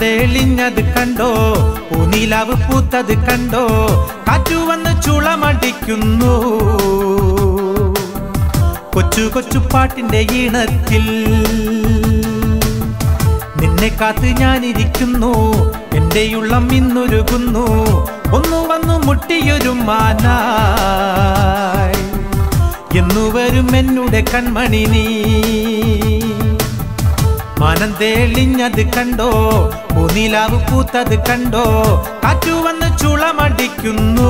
തെളിഞ്ഞത് കണ്ടോ പൂനിലാവ് പൂത്തത് കണ്ടോ കാറ്റു വന്ന് ചുളമടിക്കുന്നു കൊച്ചു കൊച്ചു പാട്ടിന്റെ ഈണത്തിൽ നിന്നെ കാത്ത് ഞാനിരിക്കുന്നു എന്റെ ഉള്ളം ഇന്നൊരുകുന്നു ഒന്നു വന്നു മുട്ടിയൊരു മാനായി എന്നു വരും എന്നുടെ കൺമണി നീ മനം തെളിഞ്ഞത് കണ്ടോ പൂനിലാവ് പൂത്തത് കണ്ടോ കാറ്റു വന്ന് ചുളമടിക്കുന്നു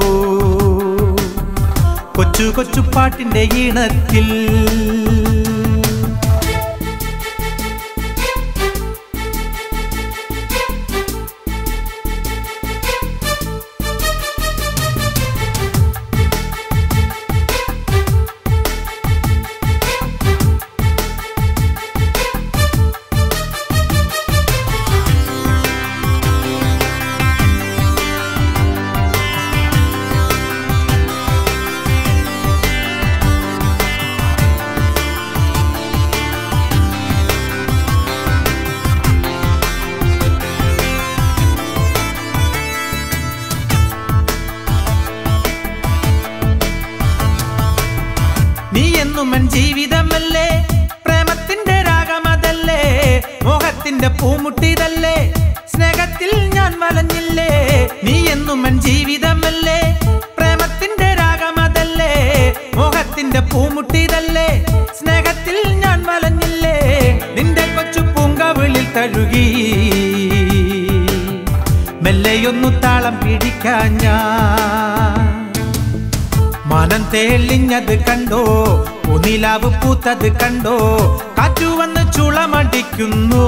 കൊച്ചു കൊച്ചു പാട്ടിന്റെ ഈണത്തിൽ നീ എന്നും എൻ ജീവിതമല്ലേ പ്രേമത്തിന്റെ രാഗമതല്ലേ മോഹത്തിന്റെ പൂമുട്ടിതല്ലേ സ്നേഹത്തിൽ ഞാൻ വലഞ്ഞില്ലേ നീ എന്നും എൻ ജീവിതമല്ലേ പ്രേമത്തിന്റെ രാഗമതല്ലേ മോഹത്തിന്റെ പൂമുട്ടിതല്ലേ സ്നേഹത്തിൽ ഞാൻ വലഞ്ഞില്ലേ നിന്റെ കൊച്ചു പൂങ്കവിളിൽ തഴുകി മെല്ലെയൊന്നു താളം പിടിക്കാൻ ഞാൻ മനം തെളിഞ്ഞത് കണ്ടോ ഉനിലാവ് പൂത്തത് കണ്ടോ കാറ്റു വന്ന് ചുളമടിക്കുന്നു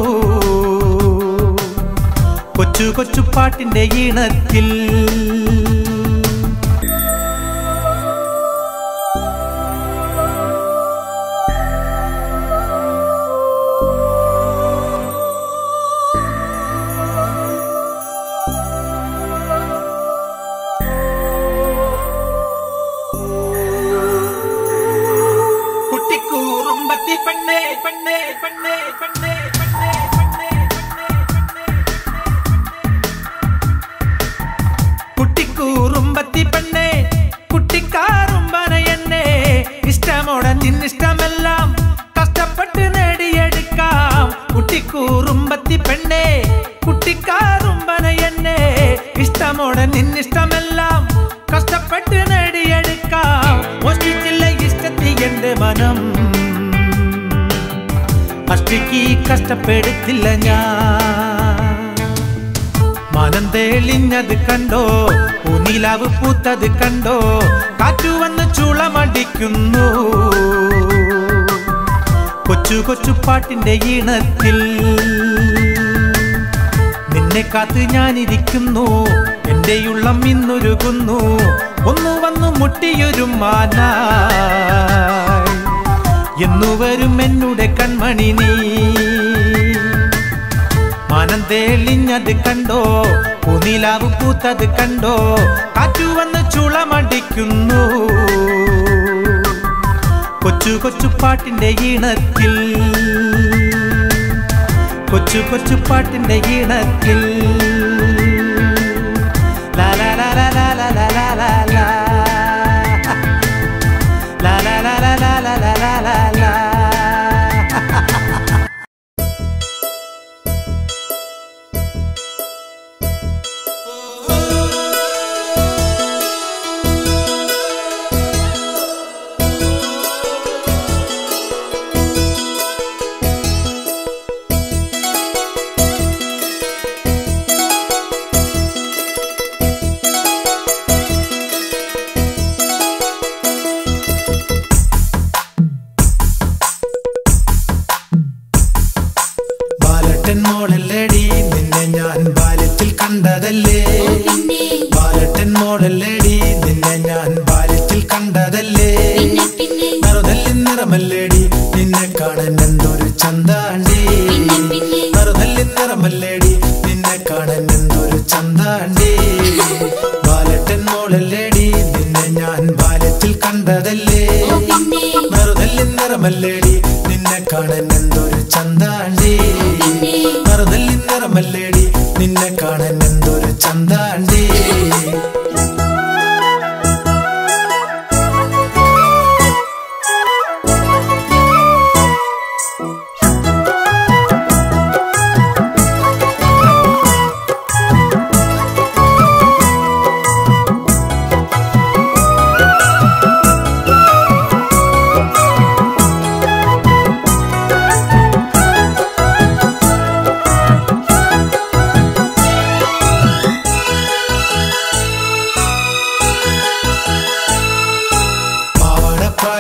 കൊച്ചു കൊച്ചു പാട്ടിന്റെ ഈണത്തിൽ കുട്ടിക്കൂറുമ്പത്തി പെണ്ണേ പെണ്ണേ പെണ്ണേ പെണ്ണേ പെണ്ണേ പെണ്ണേ കുട്ടിക്കൂറുമ്പത്തി പെണ്ണേ കുട്ടിക്കാറുമ്പന എന്നെ ഇഷ്ടമോടെ നിന്നിഷ്ടമെല്ലാം കഷ്ടപ്പെട്ട് നേടിയെടുക്കാം കുട്ടിക്കൂറുമ്പത്തി പെണ്ണേ കുട്ടിക്കാറുമ്പന എന്നെ ഇഷ്ടമോടെ നിന്നിഷ്ടമെല്ലാം കഷ്ടപ്പെട്ട് നേടിയെടുക്കാം മോഷ്ടിച്ചില്ല ഇഷ്ടത്തി എന്റെ മനം അഷ്ടിക്ക് കഷ്ടപ്പെടുത്തില്ല ഞാൻ മനം തെളിഞ്ഞത് കണ്ടോ പൂനിലാവ് പൂത്തത് കണ്ടോ കാറ്റു വന്ന് ചുളമടിക്കുന്നു കൊച്ചു കൊച്ചു പാട്ടിന്റെ ഈണത്തിൽ നിന്നെ കാത്ത് ഞാനിരിക്കുന്നു എന്റെ ഉള്ളം ഇന്നൊരുകുന്നു ഒന്നു വന്നു മുട്ടിയൊരു മാനായി എന്നു വരും എന്നുടെ കൺമണി നീ മനം തെളിഞ്ഞത് കണ്ടോ പൂനിലാവ് പൂത്തത് കണ്ടോ കാറ്റു വന്ന് ചുളമടിക്കുന്നു കൊച്ചു കൊച്ചു പാട്ടിന്റെ ഈണത്തിൽ കൊച്ചു കൊച്ചു പാട്ടിന്റെ ഈണത്തിൽ ലാ ലാ ലാ ലാ ലാ ലാ ലാ ലാ ലാ ലാ. ലാ ലാ ലാ ലാ ലാ ലാ ലാ ലാ ലാ ലാ. ബാലട്ടൻ മോളല്ലേടി നിന്നെ ഞാൻ ബാല്യത്തിൽ കണ്ടതല്ലേ ബാലട്ടൻ മോളല്ലേടി നിന്നെ ഞാൻ ബാല്യത്തിൽ കണ്ടതല്ലേ നറുതല്ലി നിറമല്ലേടി നിന്നെ കാണാൻ എന്തൊരു ചന്താണ്ടി നറുതല്ലി നിറമല്ലേടി നിന്നെ കാണാൻ എന്തൊരു ചന്താണ്ടി ബാലട്ടൻ മോളല്ലേടി നിന്നെ ഞാൻ ബാല്യത്തിൽ കണ്ടതല്ലേ നറുതല്ലി നിറമല്ലേടി നിന്നെ കാണാൻ എന്തൊരു ചന്താണ്ടി നറുതല്ലി നിറമല്ലേടി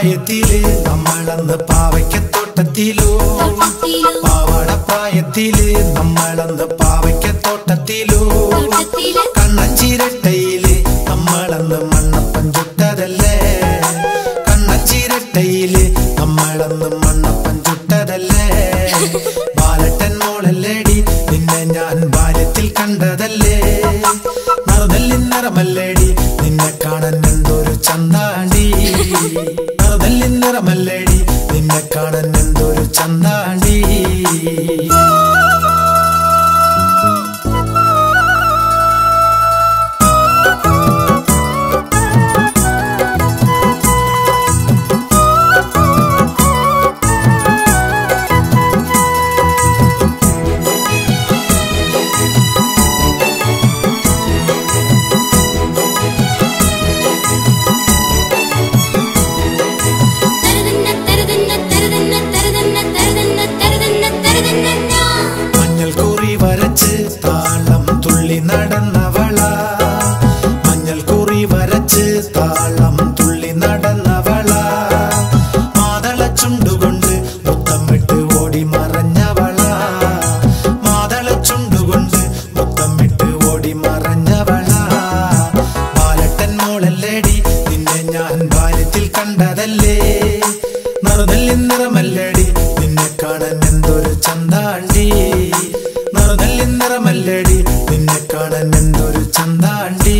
പ്രായത്തില് നമ്മളന്ന് പാവയ്ക്കത്തോട്ടത്തിലോ തോട്ടത്തിലോ പാവാട പ്രായത്തില് നമ്മളന്ന് പാവയ്ക്കത്തോട്ടത്തിലോ തോട്ടത്തില് കണ്ണഞ്ചിരട്ടയില് നമ്മളന്ന് മണ്ണപ്പൻ ചുട്ടതല്ലേ കണ്ണഞ്ചിരട്ടയില് നമ്മളന്ന് മണ്ണപ്പൻ ചുട്ടതല്ലേ ബാലട്ടൻ മോളല്ലേടി നിന്നെ ഞാൻ ബാല്യത്തിൽ കണ്ടതല്ലേ നറുതല്ലിൻ നിറമല്ലേടി നിന്നെ കാണാൻ എന്തൊരു ചന്താണ്ടി നറുതല്ലിൻ നിറമല്ലേടി നിന്നെ കാണാൻ എന്തൊരു ചന്താണ്ടി തരുതന്ന തരുതന്ന തരുതന്ന തരുതന്ന തരുതന്ന തരുതന്ന തരുതന്ന മഞ്ഞൾ കുറി വരച്ച് താളം തുള്ളി നടന്നവള മഞ്ഞൾ കുറി വരച്ച് താളം തുള്ളി നടന്നവള മാതള ചുണ്ടുകൊണ്ട് മുത്തമിട്ട് ഓടി മറഞ്ഞവള മാതള ചുണ്ടുകൊണ്ട് മുത്തമിട്ട് ഓടി മറഞ്ഞവള ബാലട്ടൻ മോളല്ലേടി നിന്നെ ഞാൻ ബാല്യത്തിൽ കണ്ടതല്ലേ നറുതല്ലിൻ നിറമല്ലേടി നിന്നെ കാണാൻ എന്തൊരു ചന്താണ്ടി നറുതല്ലിൻ നിറമല്ലേടി നിന്നെ കാണാൻ എന്തൊരു ചന്താണ്ടി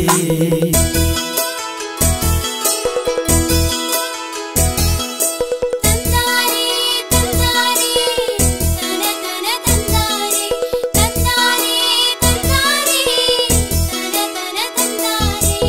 തന്നാരേ തന്നാരേ തന തന തന്നാരേ തന്നാരേ തന്നാരേ തന തന തന്നാരേ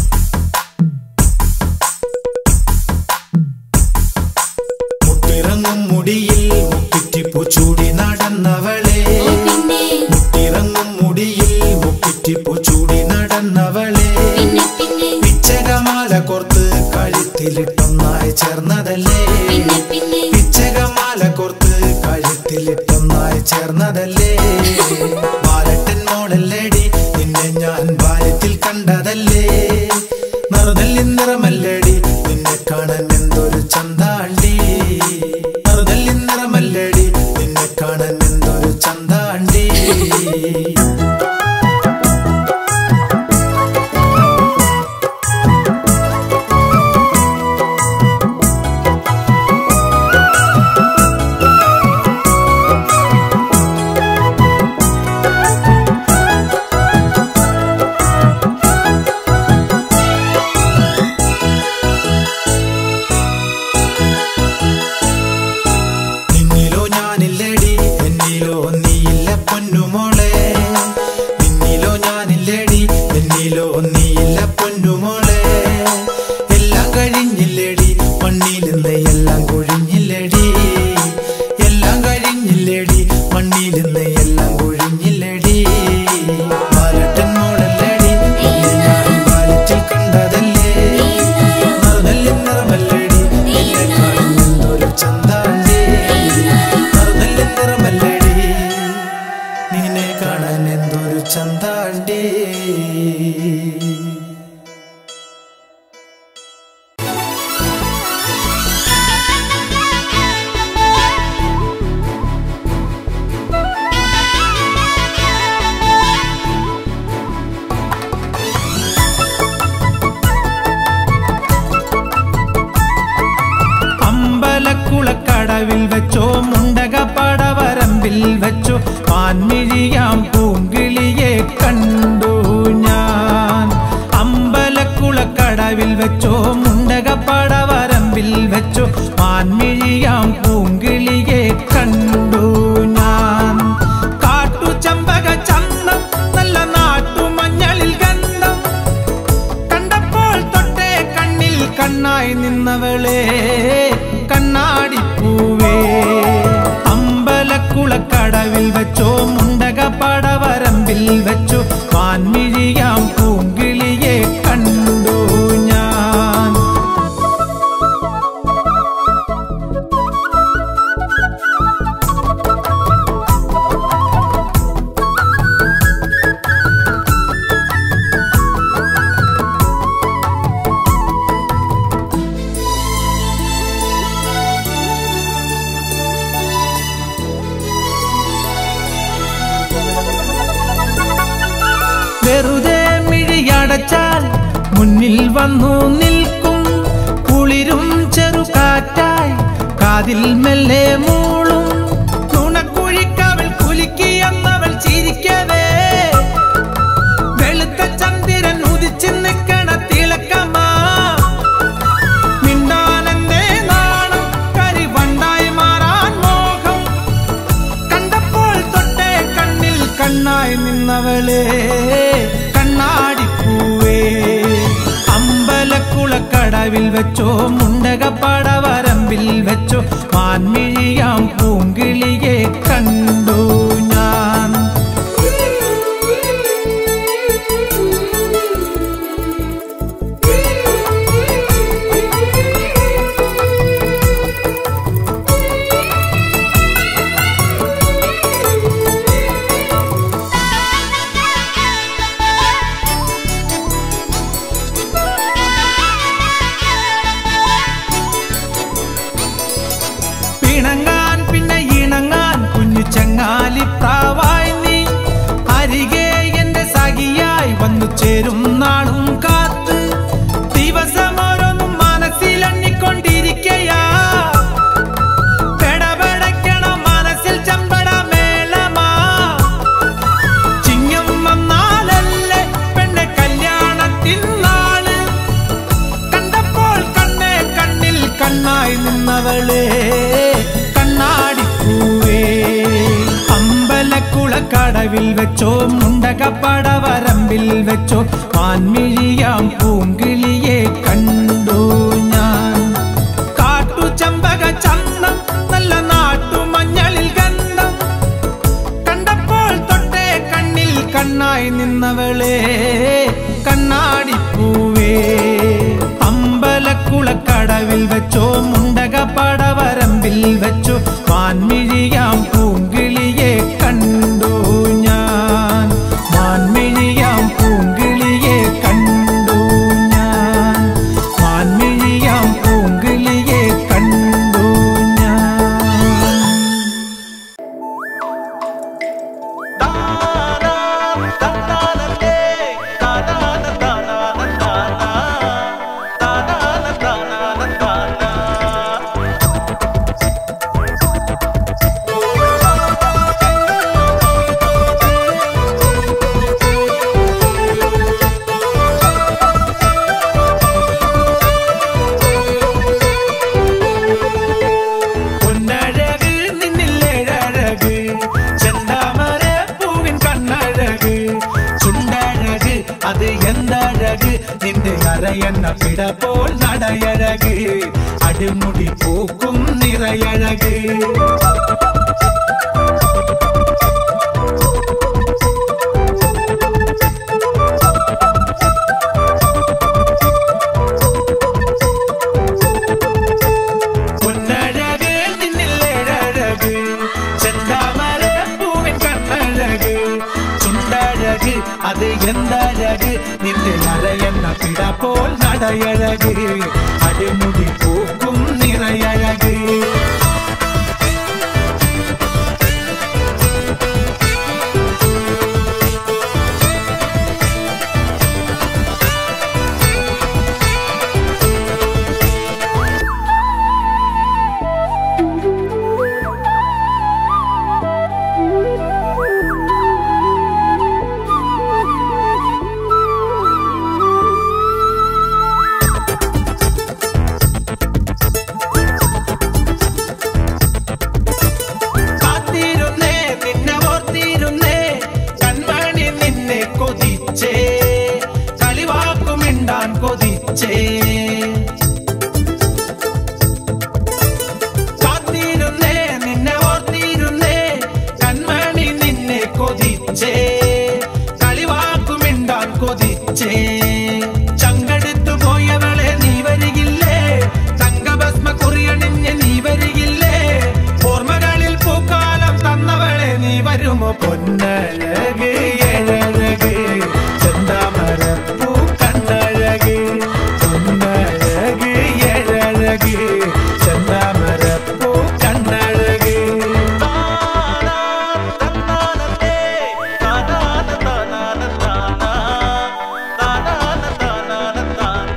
മുട്ടിറങ്ങും മുടിയിൽ മുക്കിറ്റിപ്പൂ ചൂടി നടന്നവളെ ഓ പിന്നെ മുട്ടിറങ്ങും മുടിയിൽ മുക്കിറ്റിപ്പൂ ചൂടി നടന്നവളെ പിന്നെ പിന്നെ പിച്ചകമാല കോർത്ത് കഴുത്തിലിട്ടൊന്നായി ചേർന്നതല്ലേ പിന്നെ പിന്നെ പിച്ചകമാല കോർത്ത് കഴുത്തിലിട്ടൊന്നായി ചേർന്നതല്ലേ ബാലട്ടൻ മോളല്ലേടി നിന്നെ ഞാൻ ബാല്യത്തിൽ കണ്ടതല്ലേ നറുതല്ലിൻ നിറമല്ലേടി നിന്നെ കാണാൻ എന്തൊരു ചന്താണ്ടി നറുതല്ലിൻ നിറമല്ലേടി നിന്നെ കാണാൻ എന്തൊരു ചന്താണ്ടി നിന്നിലോ ഞാനില്ലേടി എന്നിലോ നീയില്ല പൊന്നുമോളെ നിന്നിലോ ഞാനില്ലേടി എന്നിലോ നീയില്ല പൊന്നുമോളെ എല്ലാം കഴിഞ്ഞില്ലേടി മണ്ണിൽ നിന്ന് എല്ലാം കൊഴിഞ്ഞില്ലേടി എല്ലാം കഴിഞ്ഞില്ലേടി മണ്ണിൽ നിന്ന് എല്ലാം കൊഴിഞ്ഞില്ലേടി ബാലട്ടൻ മോളല്ലേടി നിന്നെ ഞാൻ ബാലത്തിൽ കണ്ടതല്ലേ നറുതല്ലിൻ നിറമല്ലേടി എന്നെ കാണുന്നൊരു ചന്താണ്ടി നറുതല്ലിൻ നിറമല്ലേടി നിന്നെ കാണാൻ എന്തൊരു ചന്താണ്ടി അമ്പലക്കുളക്കടവിൽ വെച്ചോ മുണ്ടക പടവരമ്പിൽ വെച്ചോ പാൻമിഴിയാം പൂങ്കിളിയെ കണ്ടു ഞാൻ അമ്പലക്കുളക്കടവിൽ വെച്ചോ മുണ്ടക പടവരമ്പിൽ വെച്ചോ പാൻമിഴിയാം പൂങ്കിളിയെ കണ്ടു ഞാൻ കാട്ടു ചമ്പക ചന്തം നല്ല നാട്ടുമഞ്ഞളിൽ ഗന്ധം കണ്ടപ്പോൾ തൊട്ടേ കണ്ണിൽ കണ്ണായി നിന്നവളെ കണ്ണാടിപ്പൂവേ അമ്പലക്കുളക്കടവിൽ വെച്ചോ മുണ്ടക പടവരമ്പിൽ വെച്ചോ വാൻമിഴിയാം പൂങ്കിളിയെ കണ്ടു ഞാൻ മുന്നിൽ വന്നു നിൽക്കും കുളിരും ചെറുകാറ്റായി കാതിൽ മെല്ലെ മൂളും നുണക്കുഴിക്കവൾ കുലുക്കിയെന്നവൾ ചിരിക്കവേ വെളുത്ത ചന്ദ്രൻ ഉദിച്ചു നിൽക്കണ തിളക്കമാ മിണ്ടാനെന്തേ നാണം കരിവണ്ടായി മാറാൻ മോഹം കണ്ടപ്പോൾ തൊട്ടേ കണ്ണിൽ കണ്ണായി നിന്നവളെ കണ്ണാടിപ്പൂവേ അമ്പലക്കുളക്കടവിൽ വെച്ചോ മുണ്ടകപ്പടവരമ്പിൽ വെച്ചോ മാൻമിഴിയാം പൂങ്കിളിയെ കണ്ടു ഞാൻ പിണങ്ങാൻ പിന്നെ ഇണങ്ങാൻ കുഞ്ഞു ചങ്ങാലി പ്രാവായി നീ അരികെ എന്റെ സഖിയായി വന്നു ചേരും നാളും കാത്ത് ദിവസം ഓരോന്നും മനസ്സിലെണ്ണിക്കൊണ്ടിരിക്കയാ പെടപെടയ്ക്കണ മനസ്സിൽ ചമ്പട മേളമാ ചിങ്ങം വന്നാലല്ലേ പെണ്ണെ കല്യാണത്തിൻ നാള് കണ്ടപ്പോൾ കണ്ണേ കണ്ണിൽ കണ്ണായി നിന്നവളെ കണ്ണാടിപ്പൂവേ അമ്പലക്കുളക്കടവിൽ വെച്ചോ മുണ്ടകപ്പടവരമ്പിൽ വെച്ചോ മാൻമിഴിയാം പൂങ്കിളിയെ കണ്ടു ഞാൻ കാട്ടു ചെമ്പക ചന്തം നല്ല നാട്ടുമഞ്ഞളിൽ ഗന്ധം കണ്ടപ്പോൾ തൊട്ടേ കണ്ണിൽ കണ്ണായി നിന്നവളെ കണ്ണാടിപ്പൂവേ അമ്പലക്കുളക്കടവിൽ വെച്ചോ മുണ്ടകപ്പടവരമ്പിൽ വെച്ചോ മാൻമിഴിയാം പൂങ്കിളിയെ കണ്ടു ഞാൻ മാൻമിഴിയാം പൂങ്കിളിയെ കണ്ടു ഞാൻ മാൻമിഴിയാം പൂങ്കിളിയെ കണ്ടു ഞാൻ പൊന്നഴക് നിന്നിലേഴഴക് ചെന്താമര പൂവിൻ കണ്ണഴക് ചുണ്ടഴക് അത് എന്തഴക് നിന്റെ അരയെന്ന പിട പോൽ നടയഴക് അടിമുടി പൂക്കും നിറയഴക് പൊന്നഴക് നിന്നിലേഴഴക് ചെന്താമര പൂവിൻ കണ്ണഴക് ചുണ്ടഴക് അത് എന്തഴക് നിന്റെ അരയെന്ന പിട പോൽ നടയഴക് അടിമുടി പൂക്കും നിറയഴക് കാത്തിരുന്നേ നിന്നെ ഓർത്തിരുന്നേ കൺമണി നിന്നെ കൊതിച്ചേ കളിവാക്കുമിണ്ടാൻ കൊതിച്ചേ കാത്തിരുന്നേ നിന്നെ ഓർത്തിരുന്നേ കൺമണി നിന്നെ കൊതിച്ചേ കളിവാക്കുമിണ്ടാൻ കൊതിച്ചേ ചങ്കെടുത്തു പോയവളെ നീ വരികില്ലേ തങ്കഭസ്മ കുറിയണിഞ്ഞ് നീ വരികില്ലേ ഓർമ്മകളിൽ പൂക്കാലം തന്നവളെ നീ വരുമോ പൊന്നഴക് എഴഴക് ചെന്താമര പൂ കണ്ണഴക് പൊന്നഴക് എഴഴക് ചെന്താമര പൂ കണ്ണഴക് താനാ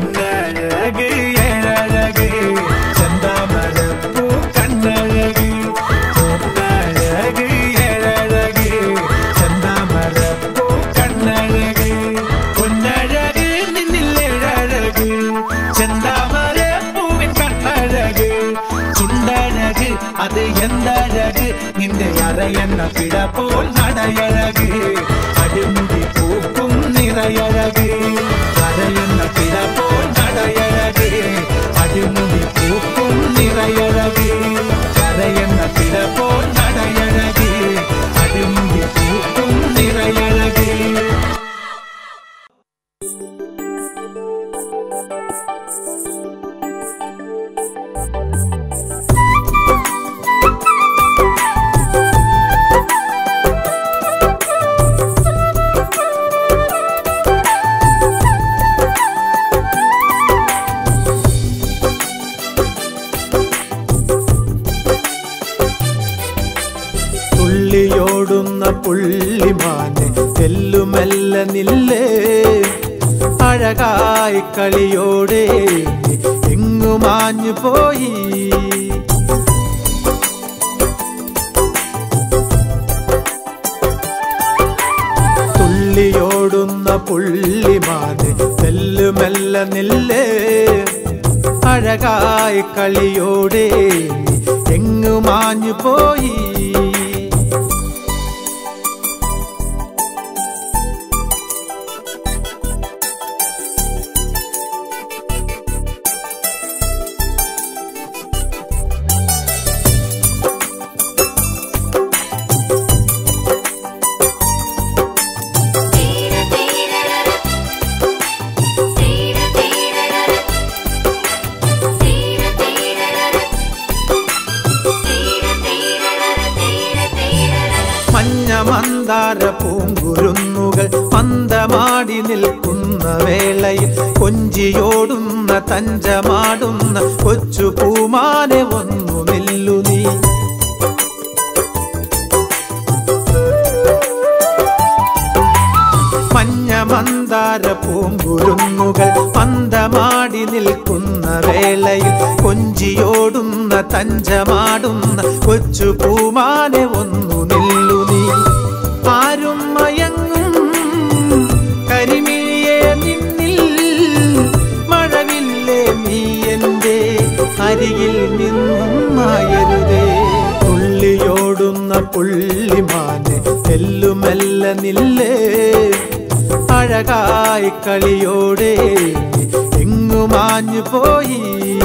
പൊന്നഴക് ഏഴഴക് ചെന്താമരപ്പൂ കണ്ണഴക് പൊന്നഴക് ഏഴഴക് ചെന്താമരപ്പൂ കണ്ണഴക് പൊന്നഴക് നിന്നിൽ ഏഴഴക് ചെന്താമരപ്പൂവിൻ കണ്ണഴക് ചുണ്ടഴക് അത് എന്തഴക് നിന്റെ അറയെന്ന പിട പോൽ നടയഴക് അടിമുടി പൂക്കും നിറയഴക് അറയെന്ന പിട പോൽ നടയഴക് അടിമുടി പൂക്കും നിറയഴക് അറയെന്ന പിട പോൽ നടയഴക് അടിമുടി പൂക്കും നിറയഴക് തുള്ളിയോടുന്ന പുള്ളിമാനെ തെല്ലുമെല്ല നില്ലേ അഴകായി കളിയോടെ എങ്ങു മാഞ്ഞു പോയി തുള്ളിയോടുന്ന പുള്ളിമാനെ തെല്ലുമെല്ല നില്ലേ അഴകായി കളിയോടെ എങ്ങു മാഞ്ഞു പോയി തീര തീരടര തീര തീരടര തീര തീരടര തീര തീരടര തീര തീരടര മഞ്ഞ മന്ദാര പൂങ്കുരുന്നുകൾ മന്ദമാടി നിൽക്കുന്ന വേളയിൽ കൊഞ്ചിയോടുന്ന തഞ്ചമാടുന്ന കൊച്ചു പൂമാനെ ഒന്നു നില്ലു നീ മഞ്ഞ മന്ദാര പൂങ്കുരുന്നുകൾ മന്ദമാടി നിൽക്കുന്ന വേളയിൽ കൊഞ്ചിയോടുന്ന തഞ്ചമാടുന്ന കൊച്ചു പൂമാനെ ഒന്നു നില്ലു നീ ആരും മയങ്ങും കരിമിഴിയെ നിന്നിൽ മഴവില്ലേ നീ എന്റെ അരികിൽ നിന്നും മായരുതേ തുള്ളിയോടുന്ന പുള്ളിമാനെ തെല്ലുമെല്ല നില്ലേ അഴകായി കളിയോടെ എങ്ങു മാഞ്ഞു പോയി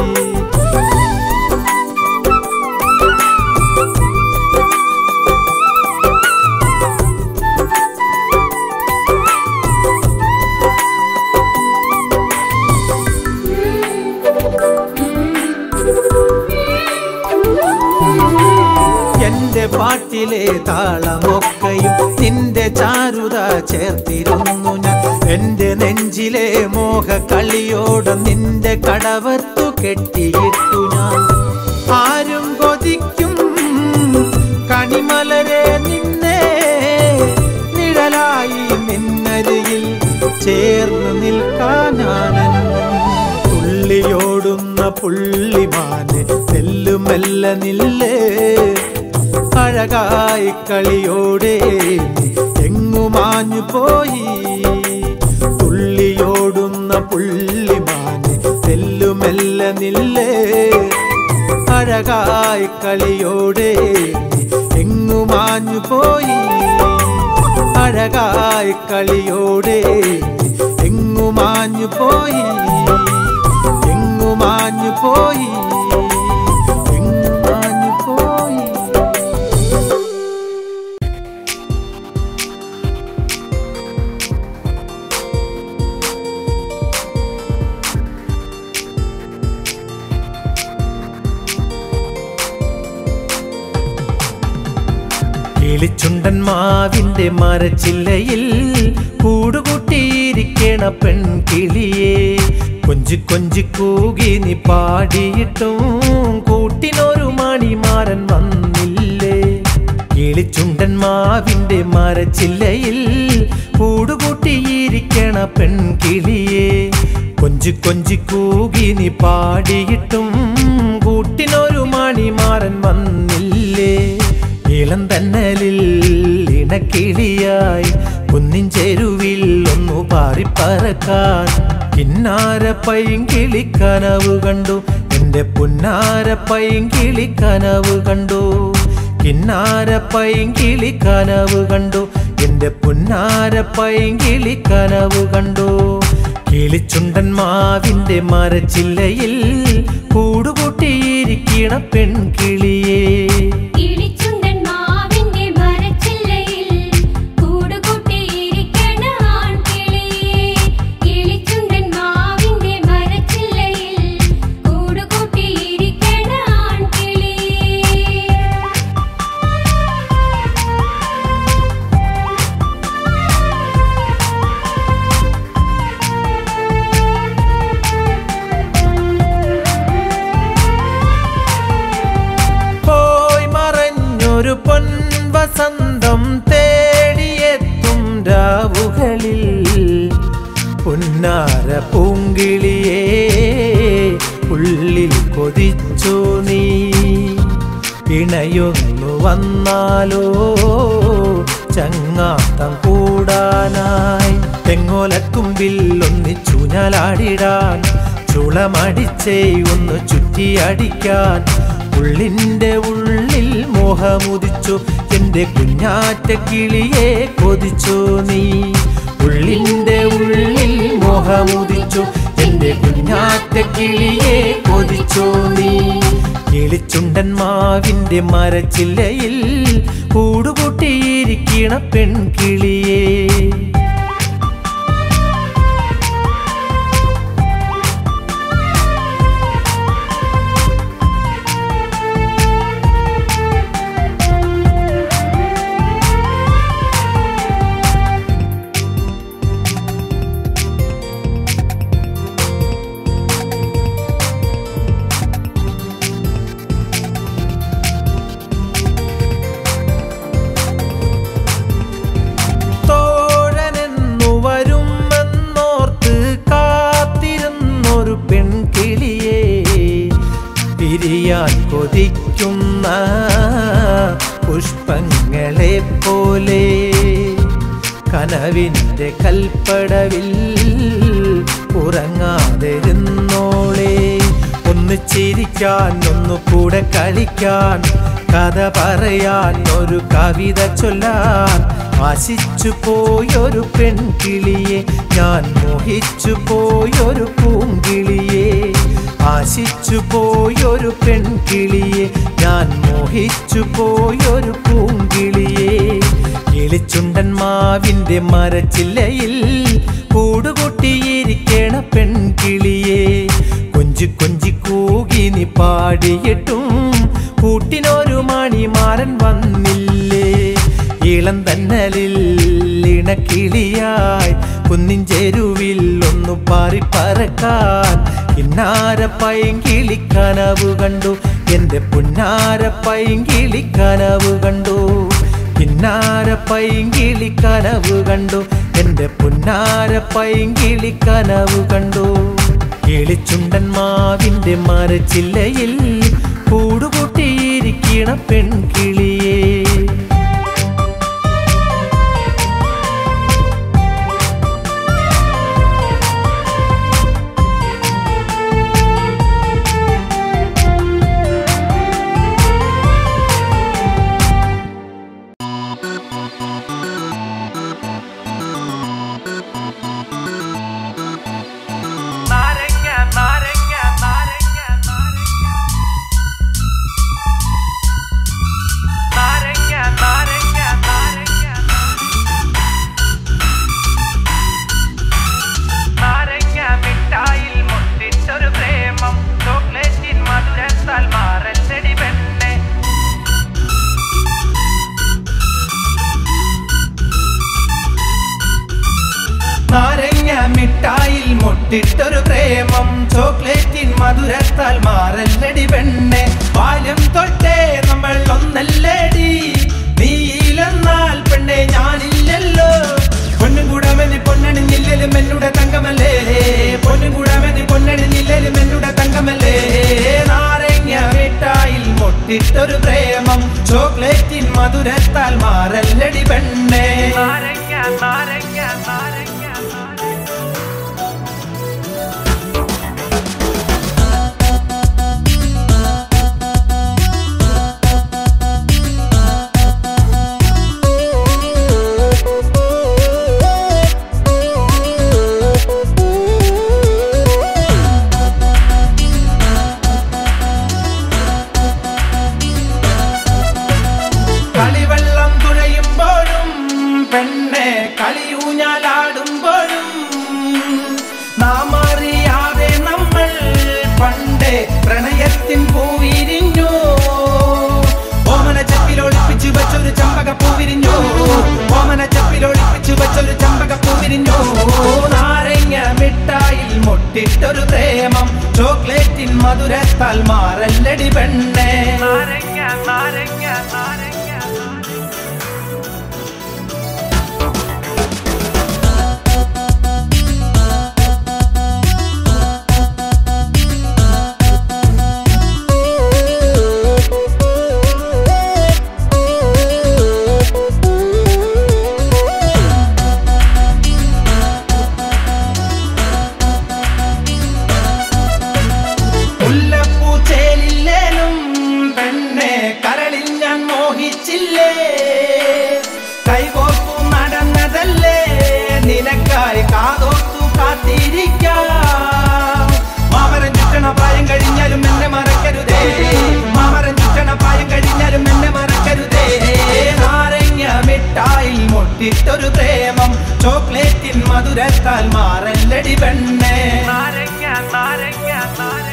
എന്റെ പാട്ടിലെ താളമൊക്കെയും നിന്റെ ചാരുത ചേർത്തിരുന്നു ഞാൻ എന്റെ നെഞ്ചിലെ മോഹ കളിയോട് നിന്റെ കടവത്തു കെട്ടിയിട്ടു ഞാൻ ആരും കൊതിക്കും കണിമലരെ നിന്നെ നിഴലായി നിന്നരികിൽ ചേർന്ന് നിൽക്കാനാണെന്നും തുള്ളിയോടുന്ന പുള്ളിമാനെ തെല്ലുമെല്ല നില്ലേ അഴകായി കളിയോടെ എങ്ങു മാഞ്ഞു പോയി തുള്ളിയോടുന്ന പുള്ളിമാനെ തെല്ലുമെല്ല നില്ലേ അഴകായി കളിയോടെ എങ്ങു മാഞ്ഞു പോയി അഴകായി കളിയോടെ എങ്ങു മാഞ്ഞു പോയി എങ്ങു മാഞ്ഞു പോയി എങ്ങു മാഞ്ഞു പോയി കിളിച്ചുണ്ടൻ മാവിന്റെ മരച്ചില്ലയിൽ കൂടുകൂട്ടിയിരിക്കണ പെൺകിളിയെ കൊഞ്ചി കൊഞ്ചി കൂകി നീ പാടിയിട്ടും കൂട്ടിനൊരു മണിമാരൻ വന്നില്ലേ കിളിച്ചുണ്ടൻ മാവിന്റെ മരച്ചില്ലയിൽ കൂടുകൂട്ടിയിരിക്കണ പെൺകിളിയെ കൊഞ്ചി കൊഞ്ചി കൂകിനി പാടിയിട്ടും കൂട്ടിനൊരു മണിമാറൻ വന്നില്ലേ ഇളം തന്നലിൽ ഇണക്കിളിയായി കുന്നിൻ ചെരുവിൽ ഒന്നു പാറിപ്പറക്കാൻ കിന്നാര പൈങ്കിളി കനവ് കണ്ടു എന്റെ പുന്നാര പൈങ്കിളി കനവ് കണ്ടു കിന്നാര പൈങ്കിളി കനവ് കണ്ടു എന്റെ പുന്നാര പൈങ്കിളി കനവ് കണ്ടു കിളിച്ചുണ്ടൻ മാവിന്റെ മരച്ചില്ലയിൽ കൂടുകൂട്ടിയിരിക്കണ പെൺകിളിയേ കിളിച്ചുണ്ടൻ മാവിന്റെ മരച്ചില്ലയിൽ കൂടുകൂട്ടിയിരിക്കണ ആൺകിളിയേ കിളിച്ചുണ്ടൻ മാവിന്റെ മരച്ചില്ലയിൽ കൂടുകൂട്ടിയിരിക്കണ ആൺകിളിയേ പോയി മറഞ്ഞൊരു പൊൻവസന്തം തേടിയെത്തും രാവുകളിൽ പുന്നാര പൂങ്കിളിയേ ഉള്ളിൽ കൊതിച്ചു നീ ഇണയൊന്നു വന്നാലോ ചങ്ങാത്തം കൂടാനായി തെങ്ങോലത്തുമ്പിൽ ഒന്നിച്ചു ഞാലാടിടാൻ ചുളമടിച്ചേ ഒന്ന് ചുറ്റിയടിക്കാൻ ഉള്ളിൻ്റെ ഉള്ളിൽ മോഹമുദിച്ചു എൻ്റെ കുഞ്ഞാറ്റ കിളിയെ കൊതിച്ചു നീ ഉള്ളിൻ്റെ ഉള്ളിൽ മോഹമുദിച്ചു എൻ്റെ കുഞ്ഞാറ്റ കിളിയെ കൊതിച്ചു നീ കിളിച്ചുണ്ടൻ മാവിന്റെ മരച്ചില്ലയിൽ കൂടുകൂട്ടിയിരിക്കണ പെൺകിളിയേ തോഴനെന്നു വരുമെന്നോർത്ത് കാത്തിരുന്നൊരു പെൺകിളിയെ പിരിയാൻ കൊതിക്കുന്ന പുഷ്പങ്ങളെ പോലെ കനവിൻ്റെ കൽപ്പടവിൽ ഉറങ്ങാതിരുന്നോളെ ഒന്ന് ചിരിക്കാൻ ഒന്നു കൂടെ കളിക്കാൻ കഥ പറയാൻ ഒരു കവിത ചൊല്ലാൻ ആശിച്ചു പോയൊരു പെൺകിളിയെ ഞാൻ മോഹിച്ചു പോയൊരു പൂങ്കിളിയെ ആശിച്ചു പോയൊരു പെൺകിളിയെ ഞാൻ മോഹിച്ചു പോയൊരു പൂങ്കിളിയെ കിളിച്ചുണ്ടൻ മാവിന്റെ മരച്ചില്ലയിൽ കൂടുകൂട്ടിയിരിക്കണ പെൺകിളിയെ കൊഞ്ചി കൊഞ്ചി കൂകി നീ പാടിയിട്ടും കൂട്ടിനൊരു മണിമാരൻ വന്നില്ലേ ഇളം തന്നലിൽ ഇണക്കിളിയായി കുന്നിൻ ചെരുവിൽ ഒന്നു പാറി പറക്കാൻ കിന്നാര പൈങ്കിളി കനവ് കണ്ടു എന്റെ പുന്നാര പൈങ്കിളി കനവ് കണ്ടു കിന്നാര പൈങ്കിളി കനവ് കണ്ടു എന്റെ പുന്നാര പൈങ്കിളി കനവ് കണ്ടു കിളിച്ചുണ്ടൻ മാവിന്റെ മരച്ചില്ലയിൽ കൂടുകൂട്ടിയിരിക്കണ പെൺകിളിയേ നാരങ്ങ നാരങ്ങ നാരങ്ങ നാരങ്ങ നാരങ്ങ മുട്ടിട്ടൊരു പ്രേമം ചോക്ലേറ്റിൻ മധുരത്താൽ മാറല്ലടി പെണ്ണേ നാരങ്ങ നാരങ്ങ നാരങ്ങ കളിവെള്ളം തുഴയുമ്പോഴും പെണ്ണെ കളിയൂഞ്ഞാലാടുമ്പോഴും നാം അറിയാതെ നമ്മൾ പണ്ടേ പ്രണയത്തിൻ പൂവിരിഞ്ഞു ഓമന ചപ്പിലൊളിപ്പിച്ചു വെച്ചൊരു ചമ്പക പൂവിരിഞ്ഞു ഓമന ചപ്പിലൊളിപ്പിച്ചു വെച്ചൊരു ചമ്പക പൂവിരിഞ്ഞു നാരങ്ങ മിഠായിൽ മുട്ടിട്ടൊരു പ്രേമം ചോക്ലേറ്റിൻ മധുരത്താൽ മാറല്ലടി പെണ്ണേ നാരങ്ങ നാരങ്ങ നാരങ്ങ മുല്ലപ്പൂച്ചേലില്ലേലും പെണ്ണെ കരളിൽ ഞാൻ മോഹിച്ചില്ലേ കൈകോർത്തു നടന്നതല്ലേ നിനക്കായി കാതോർത്തു കാത്തിരിക്കാം മാമരൻ ചുറ്റണ പ്രായം കഴിഞ്ഞാലും എന്നെ മറക്കരുതേ മാമരൻ ചുറ്റണ പ്രായം കഴിഞ്ഞാലും എന്നെ മറക്കരുതേ നാരങ്ങ മിഠായി മുട്ടിട്ടൊരു പ്രേമം ചോക്ലേറ്റിൻ മധുരത്താൽ മാറല്ലടി പെണ്ണേ നാരങ്ങ നാരങ്ങ നാരങ്ങ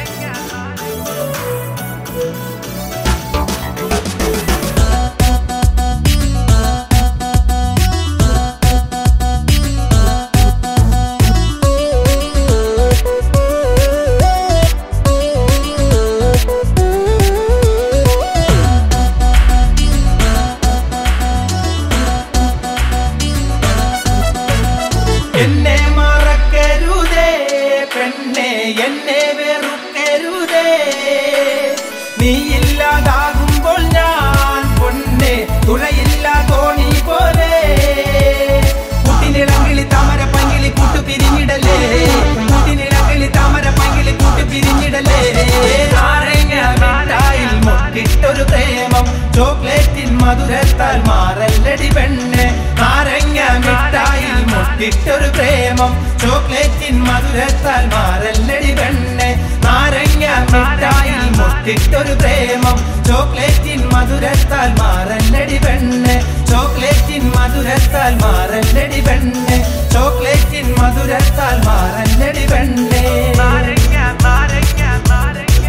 എന്നെ മറക്കരുതേ പെണ്ണെ എന്നെ വെറുക്കരുതേ നീ ഇല്ലാതാകുമ്പോൾ ഞാൻ പൊന്നെ തുഴയില്ല തോണി പോലെ കുട്ടിനിളങ്കിളി താമര പങ്കിളി കൂട്ടു പിരിഞ്ഞിടലേ കുട്ടിനിളങ്കിളി താമര പങ്കിളി കൂട്ടു പിരിഞ്ഞിടലേ നാരങ്ങ മിഠായിൽ മുട്ടിട്ടൊരു പ്രേമം ചോക്ലേറ്റിൻ മധുരത്താൽ മാറല്ലടി പെണ്ണെ നാരങ്ങ മിഠായിൽ മുട്ടിട്ടൊരു പ്രേമം ചോക്ലേറ്റിൻ മധുരത്താൽ മാറല്ലടി പെണ്ണെ നാരങ്ങ മിഠായിൽ മുട്ടിട്ടൊരു പ്രേമം ചോക്ലേറ്റിൻ മധുരത്താൽ മാറല്ലടി പെണ്ണെ ചോക്ലേറ്റിൻ മധുരത്താൽ മാറല്ലടി പെണ്ണെ ചോക്ലേറ്റിൻ മധുരത്താൽ മാറല്ലടി പെണ്ണെ നാരങ്ങ നാരങ്ങ നാരങ്ങ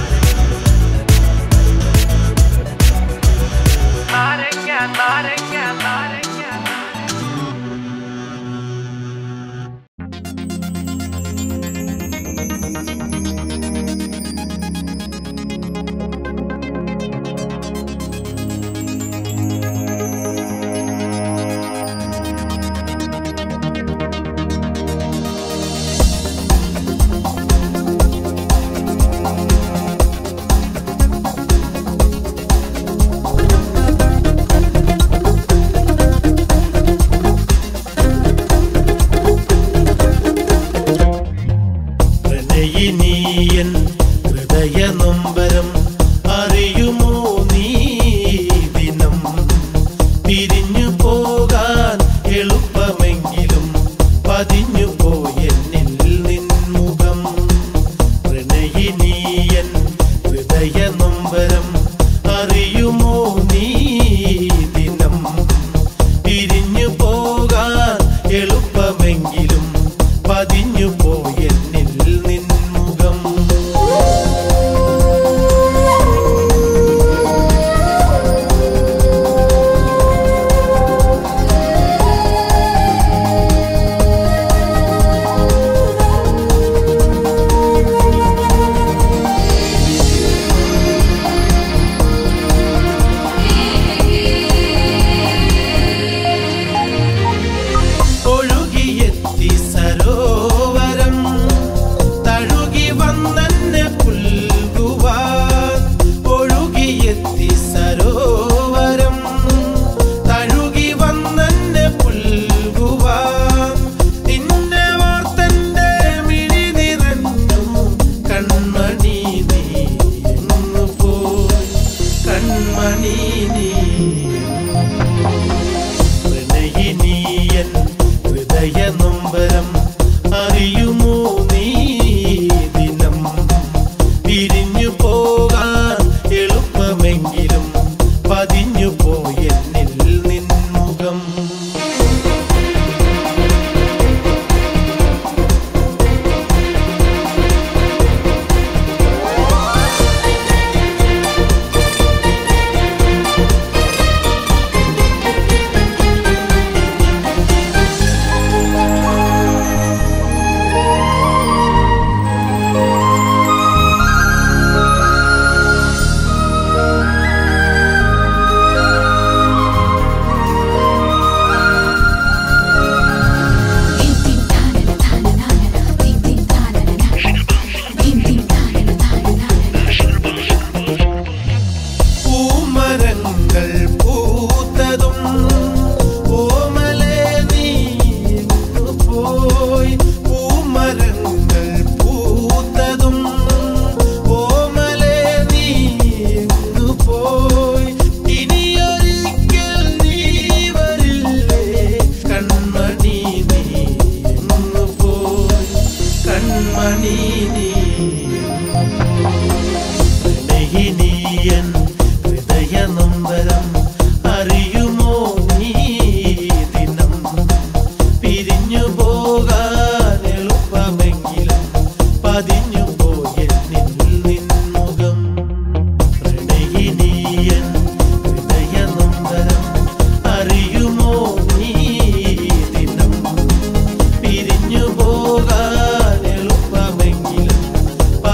നാരങ്ങ നാരങ്ങ നാരങ്ങ പ്രണയിനീയൻ ഹൃദയ നൊമ്പരം അറിയുമോ നീ ദിനം പിരിഞ്ഞു പോകാൻ എളുപ്പമെങ്കിലും പതിഞ്ഞു പോയെന്നിൽ നിൻമുഖം പ്രണയിനീയൻ ഹൃദയ നൊമ്പരം അറിയുമോ നീ ദിനം പിരിഞ്ഞു പോകാൻ എളുപ്പമെങ്കിലും പതിഞ്ഞു പോയെന്നിൽ നിൻമുഖം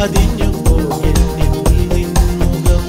പതിഞ്ഞു പോയെന്നിൽ നിൻമുഖം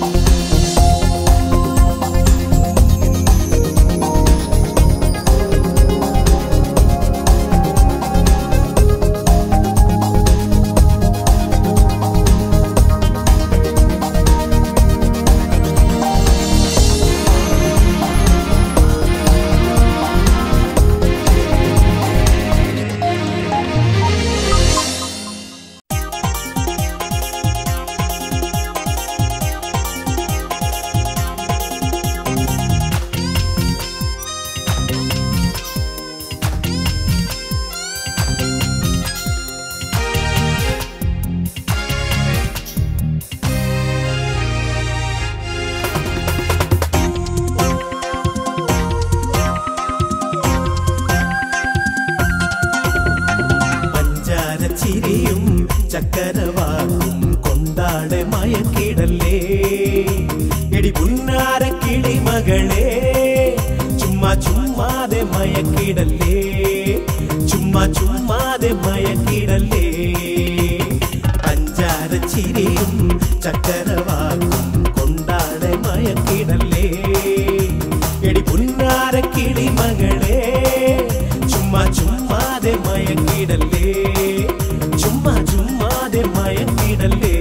പഞ്ചാര ചിരിയും ചക്കരവാക്കും കൊണ്ടാടെ മയക്കിടല്ലേ എടി പുന്നാര കിളി മകളെ ചുമ്മാ ചുമ്മാതെ മയക്കിടല്ലേ ചുമ്മാ ചുമ്മാതെ മയക്കിടല്ലേ പഞ്ചാര ചിരിയും ചക്കരവാക്കും കൊണ്ടാടെ മയക്കിടല്ലേ എടി പുന്നാര കിളി മകളെ ചുമ്മാ ചുമ്മാതെ മയങ്ങിടല്ലേ ചുമ്മാ ചുമ്മാതെ മയങ്ങിടല്ലേ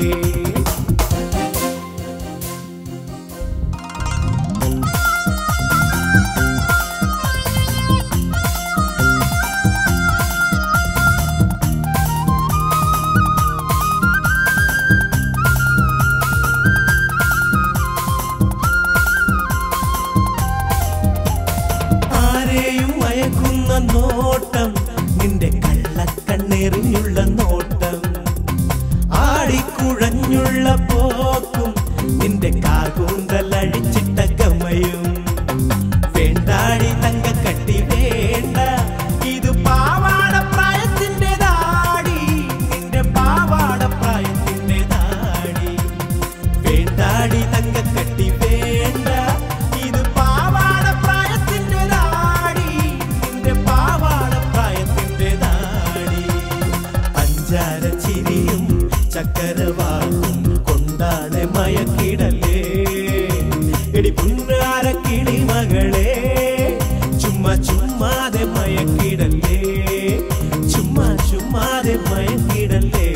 ആരെയും മയക്കുന്ന നോട്ടം നിന്റെ കള്ളക്കണ്ണെറിഞ്ഞുള്ള നോട്ടം ആടിക്കുഴഞ്ഞുള്ള പോക്കും നിന്റെ കാകൂന്തൽ അഴിച്ചിട്ട ഗമയും വേണ്ടാടി തങ്കക്കട്ടി വേണ്ട ഇത് പാവാട പ്രായത്തിന്റെ താടി നിന്റെ പാവാട പ്രായത്തിന്റെ താടി വേണ്ടാടി തങ്കക്കട്ടി വേണ്ട ഇത് പാവാട പ്രായത്തിന്റെ താടി നിന്റെ പാവാട പ്രായത്തിന്റെ താടി പഞ്ചാര ചിരിയും ചക്കരവാക്കും കൊണ്ടാണ് മയക്കിടല്ലേ എടി പുന്നാര കിളി മകളെ ചുമ്മാ ചുമ്മാതെ മയക്കിടല്ലേ ചുമ്മാ ചുമ്മാതെ മയക്കിടല്ലേ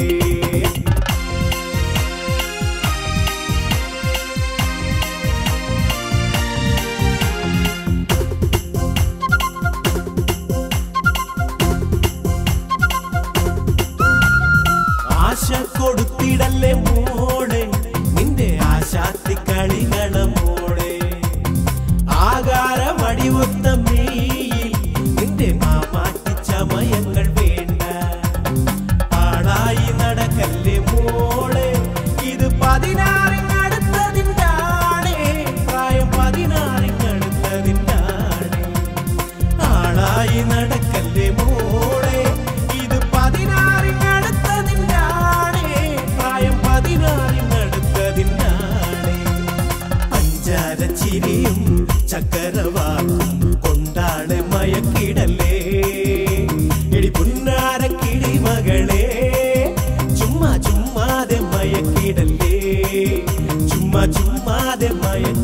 ആശ കൊടുത്തിടല്ലേ മോളെ നിന്റെ ആശാത്തി കളികള മോളെ ആകാരമടിവൊത്ത മെയ്യിൽ നിന്റെ മാമാറ്റി ചമയങ്ങൾ വേണ്ട പാടായി നടക്കല്ലേ മോളെ ഇത് പതിനാറിനടുത്തതിൻ്റാണേ പ്രായം പതിനാറിനടുത്തതിൻ്റാണേ ആളായി നടക്കല്ലേ മോളെ ഇത് പതിനാറിനടുത്തതിൻ്റാണേ പ്രായം പതിനാറിനടുത്തതിൻ്റാണേ പഞ്ചാര ചിരിയും ചക്കരവാക്കും കൊണ്ടാണ് മയക്കിടല്ലേ എടി പുന്നാര കിളി മകളെ ചുമ്മാ ചുമ്മാതെ മയക്കിടല്ലേ ചുമ്മാ ചുമ്മാതെ മയ